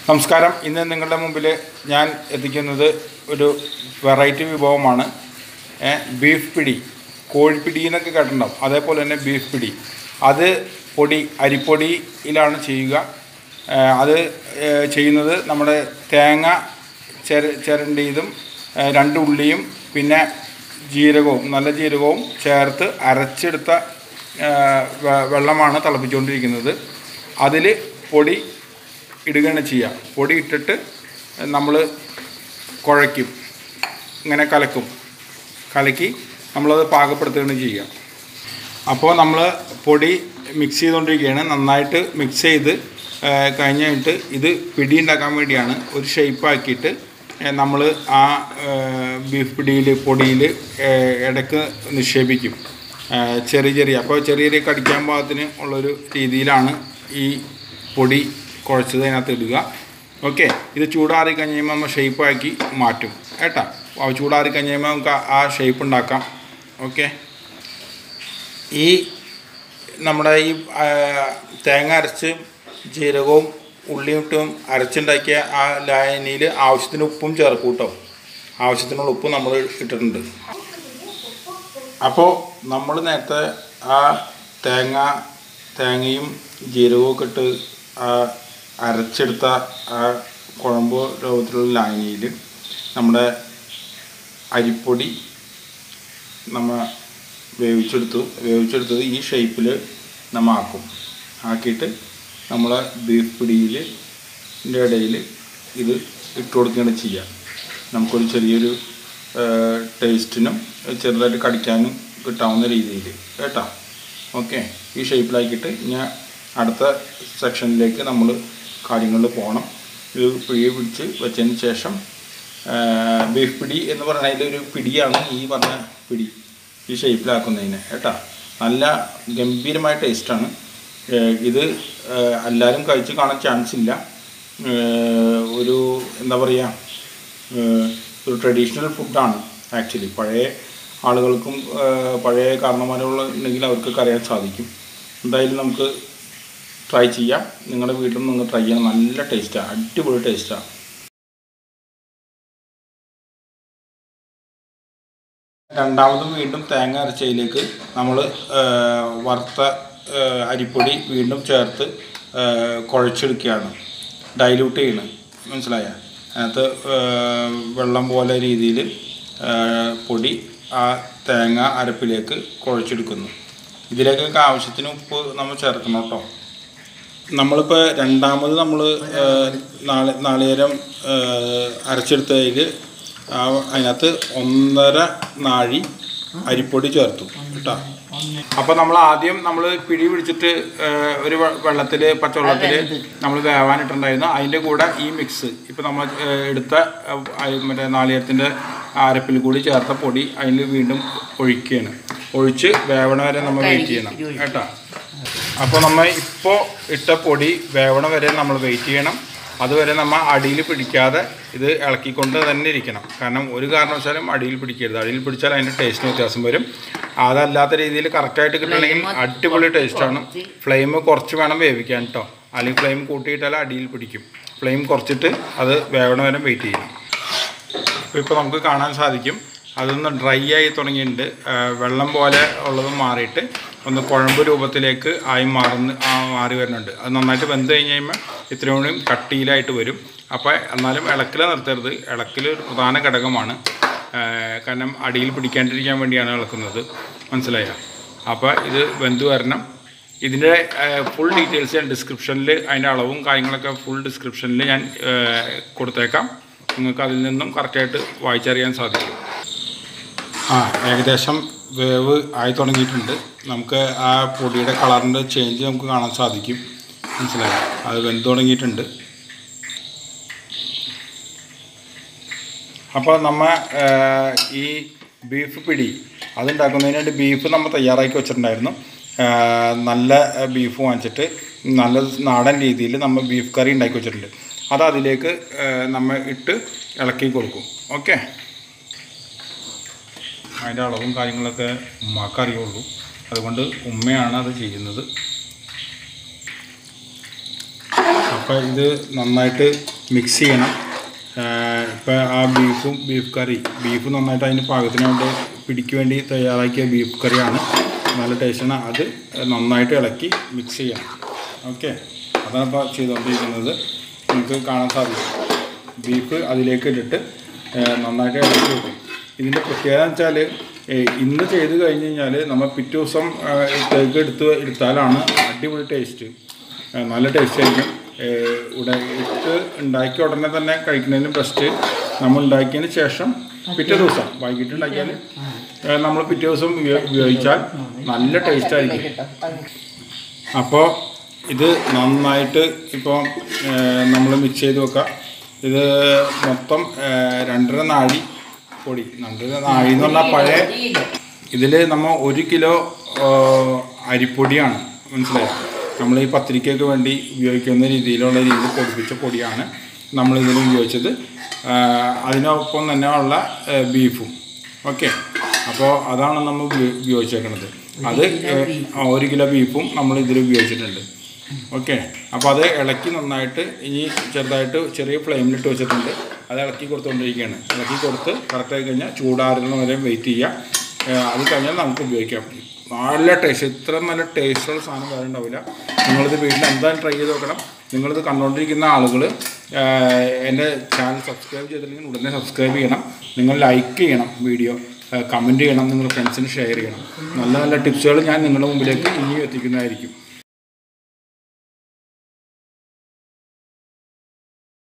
നമസ്കാരം ഇന്ന് നിങ്ങളുടെ മുമ്പിൽ ഞാൻ എത്തിക്കുന്നത് ഒരു വെറൈറ്റി വിഭവമാണ് ഏ, ബീഫ് പിടി കോഴിപ്പിടി എന്നൊക്കെ കേട്ടിട്ടുണ്ടാവും അതേപോലെ തന്നെ ബീഫ് പിടി അത് പൊടി അരിപ്പൊടിയിലാണ് ചെയ്യുക ഏ, അത് ഏ, ചെയ്യുന്നത് നമ്മുടെ തേങ്ങ ചെര ചിരണ്ടിയതും ഏ, രണ്ട് ഉള്ളിയും പിന്നെ ജീരകവും നല്ല ജീരകവും ചേർത്ത് അരച്ചെടുത്ത ഏ, വെ- വെള്ളമാണ് തിളപ്പിച്ചുകൊണ്ടിരിക്കുന്നത് അതിൽ പൊടി ഇടുകയാണ് ചെയ്യുക പൊടി ഇട്ടിട്ട് നമ്മൾ കുഴയ്ക്കും ഇങ്ങനെ കലക്കും കലക്കി നമ്മളത് പാകപ്പെടുത്തുകയാണ് ചെയ്യുക അപ്പോൾ നമ്മൾ പൊടി മിക്സ് ചെയ്തുകൊണ്ടിരിക്കുകയാണ് നന്നായിട്ട് മിക്സ് ചെയ്ത് ആ, കഴിഞ്ഞ് കഴിഞ്ഞിട്ട് ഇത് പിടി ഉണ്ടാക്കാൻ വേണ്ടിയാണ് ഒരു ഷേപ്പാക്കിയിട്ട് നമ്മൾ ആ ആ, ബീഫ് പിടിയിൽ പൊടിയിൽ ഇടയ്ക്ക് നിക്ഷേപിക്കും ആ, ചെറിയ ചെറിയ അപ്പോൾ ചെറിയ ചെറിയ കടിക്കാൻ പാകത്തിന് ഉള്ളൊരു രീതിയിലാണ് ഈ പൊടി കുഴച്ചത് അതിനകത്ത് ഇടുക ഓക്കെ ഇത് ചൂടാറി കഴിഞ്ഞ് കഴിയുമ്പോൾ നമ്മൾ ഷേപ്പാക്കി മാറ്റും കേട്ടോ ആ ചൂടാറി കഴിഞ്ഞ് കഴിയുമ്പോൾ നമുക്ക് ആ- ആ ഷേപ്പ് ഉണ്ടാക്കാം ഓക്കെ ഈ നമ്മുടെ ഈ ആ, തേങ്ങ അരച്ച് ജീരകവും ഉള്ളിയും ഇട്ടും അരച്ചുണ്ടാക്കിയ ആ ലായനിയിൽ ആവശ്യത്തിന് ഉപ്പും ചേർക്കും കേട്ടോ ആവശ്യത്തിനുള്ള ഉപ്പ് നമ്മൾ ഇട്ടിട്ടുണ്ട് അപ്പോൾ നമ്മൾ നേരത്തെ ആ തേങ്ങ തേങ്ങയും ജീരകവും ഒക്കെ ഇട്ട് ആ അരച്ചെടുത്ത ആ കുഴമ്പ് രൂപത്തിലുള്ള ലായനിയിൽ നമ്മുടെ അരിപ്പൊടി നമ്മൾ വേവിച്ചെടുത്തു വേവിച്ചെടുത്തത് ഈ ഷേപ്പിൽ നമ്മൾ ആക്കും ആക്കിയിട്ട് നമ്മൾ ബീഫ് പിടിയിൽ ഇടയിൽ ഇത് ഇട്ട് കൊടുക്കുകയാണ് ചെയ്യുക നമുക്കൊരു ചെറിയൊരു ടേസ്റ്റിനും ചെറുതായിട്ട് കടിക്കാനും കിട്ടാവുന്ന രീതിയിൽ കേട്ടോ ഓക്കെ ഈ ഷേപ്പിലാക്കിയിട്ട് ഞാൻ അടുത്ത സെക്ഷനിലേക്ക് നമ്മൾ കാര്യങ്ങളിൽ പോകണം ഇത് പിടിയെ പിടിച്ച് വെച്ചതിന് ശേഷം ആ, ബീഫ് പിടി എന്ന് പറഞ്ഞാൽ ഒരു പിടിയാണ് ഈ പറഞ്ഞ പിടി ഈ ഷേപ്പിലാക്കുന്നതിന് കേട്ടോ നല്ല ഗംഭീരമായ ടേസ്റ്റാണ് ഇത് ആ, എല്ലാവരും കഴിച്ച് കാണാൻ ചാൻസ് ഇല്ല ആ, ഒരു എന്താ പറയുക ഏഹ് ഒരു ട്രഡീഷണൽ ഫുഡാണ് ആക്ച്വലി പഴയ ആളുകൾക്കും ഏഹ് പഴയ കാരണന്മാരുള്ള ഉണ്ടെങ്കിൽ അവർക്കൊക്കെ അറിയാൻ സാധിക്കും എന്തായാലും നമുക്ക് ട്രൈ ചെയ്യാം നിങ്ങളുടെ വീട്ടിൽ നിങ്ങൾ ട്രൈ ചെയ്യാൻ നല്ല ടേസ്റ്റാണ് അടിപൊളി ടേസ്റ്റാണ് രണ്ടാമതും വീണ്ടും തേങ്ങ അരച്ചതിലേക്ക് നമ്മൾ വറുത്ത ഏഹ് അരിപ്പൊടി വീണ്ടും ചേർത്ത് ഏഹ് കുഴച്ചെടുക്കുകയാണ് ഡൈല്യൂട്ട് ചെയ്യണം മനസ്സിലായ അതിനകത്ത് ഏഹ് വെള്ളം പോലെ രീതിയിൽ പൊടി ആ തേങ്ങ അരപ്പിലേക്ക് കുഴച്ചെടുക്കുന്നു ഇതിലേക്കൊക്കെ ആവശ്യത്തിന് ഉപ്പ് നമ്മൾ ചേർക്കണം കേട്ടോ നമ്മളിപ്പോൾ രണ്ടാമത് നമ്മൾ നാളെ നാളികേരം ഏഹ് അരച്ചെടുത്തതിൽ ആ അതിനകത്ത് ഒന്നര നാഴി അരിപ്പൊടി ചേർത്തു കേട്ടോ അപ്പോൾ നമ്മൾ ആദ്യം നമ്മൾ പിടി പിടിച്ചിട്ട് ഏഹ്, ഒരു വെള്ളത്തിൽ പച്ചവെള്ളത്തിൽ നമ്മൾ വേവാനിട്ടുണ്ടായിരുന്നു അതിൻ്റെ കൂടെ ഈ മിക്സ് ഇപ്പോൾ നമ്മൾ ഏഹ്, എടുത്ത ഏഹ്, അരി- മറ്റേ നാളികേരത്തിൻ്റെ അരപ്പിൽ കൂടി ചേർത്ത പൊടി അതിൽ വീണ്ടും ഒഴിക്കുകയാണ് ഒഴിച്ച് വേവണ വരെ നമ്മൾ വെയിറ്റ് ചെയ്യണം കേട്ടോ അപ്പോൾ നമ്മൾ ഇപ്പോൾ ഇട്ട പൊടി വേവണ വരെ നമ്മൾ വെയിറ്റ് ചെയ്യണം അതുവരെ നമ്മൾ അടിയിൽ പിടിക്കാതെ ഇത് ഇളക്കിക്കൊണ്ട് തന്നെ ഇരിക്കണം കാരണം ഒരു കാരണവശാലും അടിയിൽ പിടിക്കരുത് അടിയിൽ പിടിച്ചാൽ അതിൻ്റെ ടേസ്റ്റിന് വ്യത്യാസം വരും അതല്ലാത്ത രീതിയിൽ കറക്റ്റായിട്ട് കിട്ടണമെങ്കിൽ അടിപൊളി ടേസ്റ്റാണ് ഫ്ലെയിം കുറച്ച് വേണം വേവിക്കാൻ കേട്ടോ അല്ലെങ്കിൽ ഫ്ലെയിം കൂട്ടിയിട്ടാൽ അടിയിൽ പിടിക്കും ഫ്ലെയിം കുറച്ചിട്ട് അത് വേവണ വരെ വെയിറ്റ് ചെയ്യണം അപ്പോൾ ഇപ്പോൾ നമുക്ക് കാണാൻ സാധിക്കും അതൊന്ന് ഡ്രൈ ആയി തുടങ്ങിയിട്ടുണ്ട് ആ, വെള്ളം പോലെ ഉള്ളത് മാറിയിട്ട് ഒന്ന് കുഴമ്പ് രൂപത്തിലേക്ക് ആയി മാറുന്ന ആ, മാറി വരുന്നുണ്ട് അത് നന്നായിട്ട് വെന്ത് കഴിഞ്ഞ് കഴിയുമ്പോൾ ഇത്രയും കൂടി കട്ടിയിലായിട്ട് വരും അപ്പോൾ എന്നാലും ഇളക്കിൽ നിർത്തരുത് ഇളക്കിൽ ഒരു പ്രധാന ഘടകമാണ് ആ, കാരണം അടിയിൽ പിടിക്കാണ്ടിരിക്കാൻ വേണ്ടിയാണ് ഇളക്കുന്നത് മനസ്സിലായോ അപ്പോൾ ഇത് വെന്ത് വരണം ഇതിൻ്റെ ഫുൾ ഡീറ്റെയിൽസ് ഞാൻ ഡിസ്ക്രിപ്ഷനിൽ അതിൻ്റെ അളവും കാര്യങ്ങളൊക്കെ ഫുൾ ഡിസ്ക്രിപ്ഷനിൽ ഞാൻ ആ, കൊടുത്തേക്കാം നിങ്ങൾക്ക് അതിൽ നിന്നും കറക്റ്റായിട്ട് വായിച്ചറിയാൻ സാധിക്കും ആ ഏകദേശം വേവ് ആയി തുടങ്ങിയിട്ടുണ്ട് നമുക്ക് ആ പൊടിയുടെ കളറിൻ്റെ ചേഞ്ച് നമുക്ക് കാണാൻ സാധിക്കും മനസ്സിലായോ അത് വെന്ത് തുടങ്ങിയിട്ടുണ്ട് അപ്പോൾ നമ്മൾ ഈ ബീഫ് പിടി അതുണ്ടാക്കുന്നതിന് വേണ്ടി ബീഫ് നമ്മൾ തയ്യാറാക്കി വെച്ചിട്ടുണ്ടായിരുന്നു ആ, നല്ല ബീഫ് വാങ്ങിച്ചിട്ട് നല്ല നാടൻ രീതിയിൽ നമ്മൾ ബീഫ് കറി ഉണ്ടാക്കി വെച്ചിട്ടുണ്ട് അത് അതിലേക്ക് ആ, നമ്മൾ ഇട്ട് ഇളക്കി കൊടുക്കും ഓക്കെ അതിൻ്റെ അളവും കാര്യങ്ങളൊക്കെ ഉമ്മാക്ക് അറിയുള്ളൂ അതുകൊണ്ട് ഉമ്മയാണ് അത് ചെയ്യുന്നത് അപ്പോൾ ഇത് നന്നായിട്ട് മിക്സ് ചെയ്യണം ഇപ്പോൾ ആ ബീഫും ബീഫ് കറി ബീഫ് നന്നായിട്ട് അതിന് പാകത്തിന് വേണ്ടി പിടിക്ക് വേണ്ടി തയ്യാറാക്കിയ ബീഫ് കറിയാണ് നല്ല ടേസ്റ്റാണ് അത് നന്നായിട്ട് ഇളക്കി മിക്സ് ചെയ്യണം ഓക്കെ അതാണ് ഇപ്പോൾ ചെയ്തുകൊണ്ടിരിക്കുന്നത് നമുക്ക് കാണാൻ സാധിക്കും ബീഫ് അതിലേക്ക് ഇട്ടിട്ട് ഏഹ്, നന്നായിട്ട് ഇളക്കി വെക്കും ഇതിൻ്റെ പ്രത്യേകത എന്ന് വെച്ചാൽ ഇന്ന് ചെയ്ത് കഴിഞ്ഞ് കഴിഞ്ഞാൽ നമ്മൾ പിറ്റേ ദിവസം ഇട്ടേക്ക് എടുത്ത് എടുത്താലാണ് അടിപൊളി ടേസ്റ്റ് ഏഹ്, നല്ല ടേസ്റ്റ് ആയിരിക്കും ഏഹ്, ഉട ഇട്ട് ഉണ്ടാക്കിയ ഉടനെ തന്നെ കഴിക്കുന്നതിന് ബെസ്റ്റ് നമ്മൾ ഉണ്ടാക്കിയതിന് ശേഷം പിറ്റേ ദിവസം വൈകിട്ട് ഉണ്ടാക്കിയാൽ നമ്മൾ പിറ്റേ ദിവസം ഉപയോ- ഉപയോഗിച്ചാൽ നല്ല ടേസ്റ്റ് ആയിരിക്കും അപ്പോൾ ഇത് നന്നായിട്ട് ഇപ്പോൾ നമ്മൾ മിക്സ് ചെയ്ത് വെക്കാം ഇത് മൊത്തം ഏഹ്, രണ്ടര നാഴി പൊടി രണ്ടര നാഴി എന്ന് പറഞ്ഞാൽ പഴയ ഇതിൽ നമ്മൾ ഒരു കിലോ ഏഹ്, അരിപ്പൊടിയാണ് മനസ്സിലായോ നമ്മൾ ഈ പത്തിരിക്കൊക്കെ വേണ്ടി ഉപയോഗിക്കുന്ന രീതിയിലുള്ള രീതിയിൽ പൊടിപ്പിച്ച പൊടിയാണ് നമ്മൾ ഇതിൽ ഉപയോഗിച്ചത് ഏഹ്, അതിനൊപ്പം തന്നെ ഉള്ള ഏഹ്, ബീഫും ഓക്കെ അപ്പോൾ അതാണ് നമ്മൾ ഉപയോ- ഉപയോഗിച്ചേക്കുന്നത് അത് ഏഹ്, ആ, ഒരു കിലോ ബീഫും നമ്മൾ ഇതിൽ ഉപയോഗിച്ചിട്ടുണ്ട് ഓക്കെ അപ്പോൾ അത് ഇളക്കി നന്നായിട്ട് ഇനി ചെറുതായിട്ട് ചെറിയ ഫ്ലെയിമിലിട്ട് വെച്ചിട്ടുണ്ട് അത് ഇളക്കി കൊടുത്തുകൊണ്ടിരിക്കുകയാണ് ഇളക്കി കൊടുത്ത് കറക്റ്റായി കഴിഞ്ഞാൽ ചൂടാറുന്ന വരെ വെയിറ്റ് ചെയ്യുക ഏഹ് അത് കഴിഞ്ഞാൽ നമുക്ക് ഉപയോഗിക്കാം നല്ല ടേസ്റ്റ് ഇത്ര നല്ല ടേസ്റ്റുള്ള സാധനം വേറെ ഉണ്ടാവില്ല നിങ്ങളിത് വീട്ടിൽ എന്തായാലും ട്രൈ ചെയ്ത് നോക്കണം നിങ്ങളിത് കണ്ടുകൊണ്ടിരിക്കുന്ന ആളുകൾ എൻ്റെ ചാനൽ സബ്സ്ക്രൈബ് ചെയ്തില്ലെങ്കിൽ ഉടനെ സബ്സ്ക്രൈബ് ചെയ്യണം നിങ്ങൾ ലൈക്ക് ചെയ്യണം വീഡിയോ കമൻറ്റ് ചെയ്യണം നിങ്ങളുടെ ഫ്രണ്ട്സിന് ഷെയർ ചെയ്യണം നല്ല നല്ല ടിപ്സുകൾ ഞാൻ നിങ്ങളുടെ മുമ്പിലേക്ക് ഇനിയും എത്തിക്കുന്നതായിരിക്കും